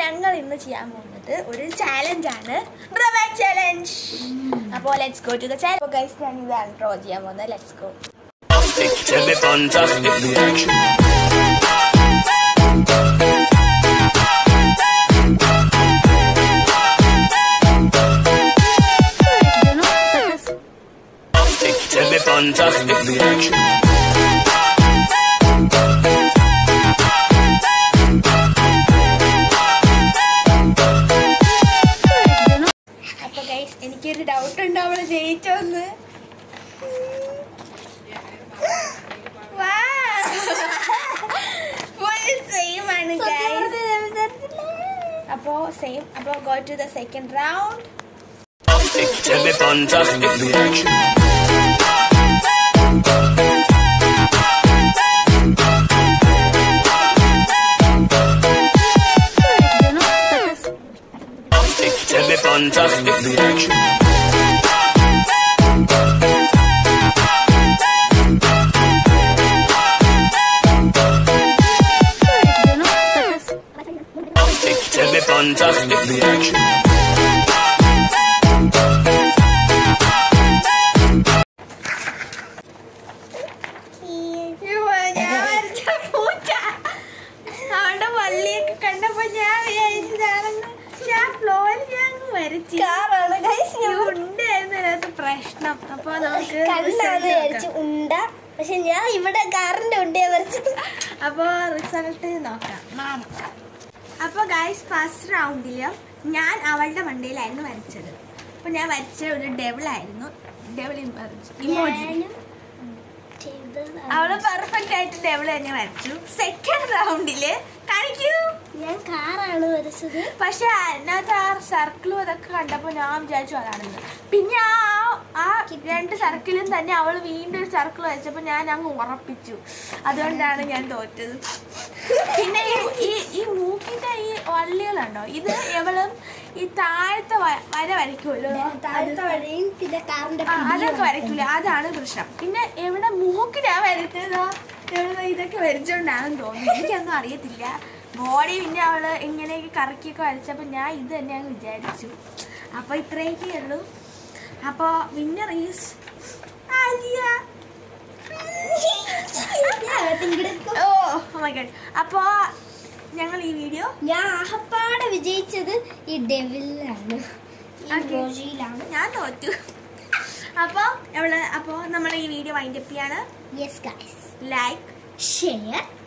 ഞങ്ങൾ ഇന്ന് ചെയ്യാൻ പോകുന്നത് ഒരു ചാലഞ്ച് ആണ് ചാലഞ്ച് അപ്പോൾ let's go to the challenge അപ്പോൾ ഗൈസ് ഞാൻ ഇതാണ് ഡ്രോ ചെയ്യാൻ പോകുന്നത് let's go Tell me fantastic reaction. Tell me fantastic reaction. അപ്പോൾ ഗൈസ് എനിക്കൊരു ഡൗട്ട് ഉണ്ട് അവള് ജയിച്ചോന്ന് സെയിം ആണ് ഗൈസ് അപ്പോൾ സെയിം അപ്പോൾ go to the second round Tell me fantastic reaction. Tell me fantastic reaction. Tell me fantastic reaction. ഞാൻ വരച്ച പൂച്ച അവളുടെ വള്ളിയൊക്കെ കണ്ടപ്പോ ഞാൻ വിചാരിച്ചതാണെന്ന് പക്ഷെ ആ ഫ്ലോയിൽ ഞാൻ അങ്ങ് വരച്ചു ഉണ്ടായിരുന്നു അതിനകത്ത് പ്രശ്നം അപ്പൊ നമുക്ക് കണ്ണാന്ന് result വിചാരിച്ചു നോക്കാം. ഉണ്ട പക്ഷെ ഞാൻ ഇവിടെ കാറിന്റെ ഉണ്ടയാ വരച്ചത് അപ്പൊ റിസൾട്ട് നോക്കാം മാമ അപ്പൊ ഗൈസ് ഫസ്റ്റ് റൗണ്ടില് ഞാൻ അവളുടെ മണ്ടയിലായിരുന്നു വരച്ചത് അപ്പൊ ഞാൻ വരച്ച ഒരു ഡെവിൾ ആയിരുന്നു ഡെവിൾ ഇമോജി ഞാനും ചെയ്തത് അവള് പെർഫെക്റ്റ് ആയിട്ട് ഡെവിൾ തന്നെ വരച്ചു സെക്കൻഡ് റൗണ്ടില് കാണിക്കൂ ഞാൻ കാറാണ് വരച്ചത് പക്ഷെ അതിനകത്ത് ആ സർക്കിളും അതൊക്കെ കണ്ടപ്പോ ഞാൻ വിചാരിച്ചു അതാണെന്ന് പിന്നെ ആ ആ രണ്ട് സർക്കിളും തന്നെ അവൾ വീണ്ടും ഒരു സർക്കിൾ വെച്ചപ്പോ ഞാൻ അങ്ങ് ഉറപ്പിച്ചു അതുകൊണ്ടാണ് ഞാൻ തോറ്റത് പിന്നെ ഈ- ഈ ഈ മൂക്കിന്റെ ഈ വള്ളികളുണ്ടോ ഇത് എവളും ഈ താഴത്തെ വ- വര വരയ്ക്കുമല്ലോ താഴത്തെ വഴിയും പിന്നെ കാറിന്റെ ആ, അതൊക്കെ വരയ്ക്കൂല അതാണ് പ്രശ്നം പിന്നെ എവിടെ മൂക്കിനാ വരച്ചത് എവിടെ ഇതൊക്കെ വരച്ചോണ്ടാണെന്ന് തോന്നുന്നു എനിക്കൊന്നും അറിയത്തില്ല ബോഡി പിന്നെ അവള് ഇങ്ങനെയൊക്കെ കറക്കിയൊക്കെ വരച്ചപ്പോൾ ഞാൻ ഇത് തന്നെ അങ്ങ് വിചാരിച്ചു അപ്പൊ ഇത്രയൊക്കെ ഉള്ളൂ അപ്പൊ winner is Aliya oh my god അപ്പോ ഞങ്ങൾ ഈ വീഡിയോ ഞാൻ ആഹപ്പാടെ വിജയിച്ചത് ഈ ഡെവിലാണ് ഈ Okay. ഇമോജിയിലാണ് ഞാൻ തോറ്റു അപ്പോൾ എവിടെ അപ്പോൾ നമ്മൾ ഈ വീഡിയോ വൈൻഡപ്പ് ചെയ്യാണ് യെസ് ഗൈസ് ലൈക്ക് ഷെയർ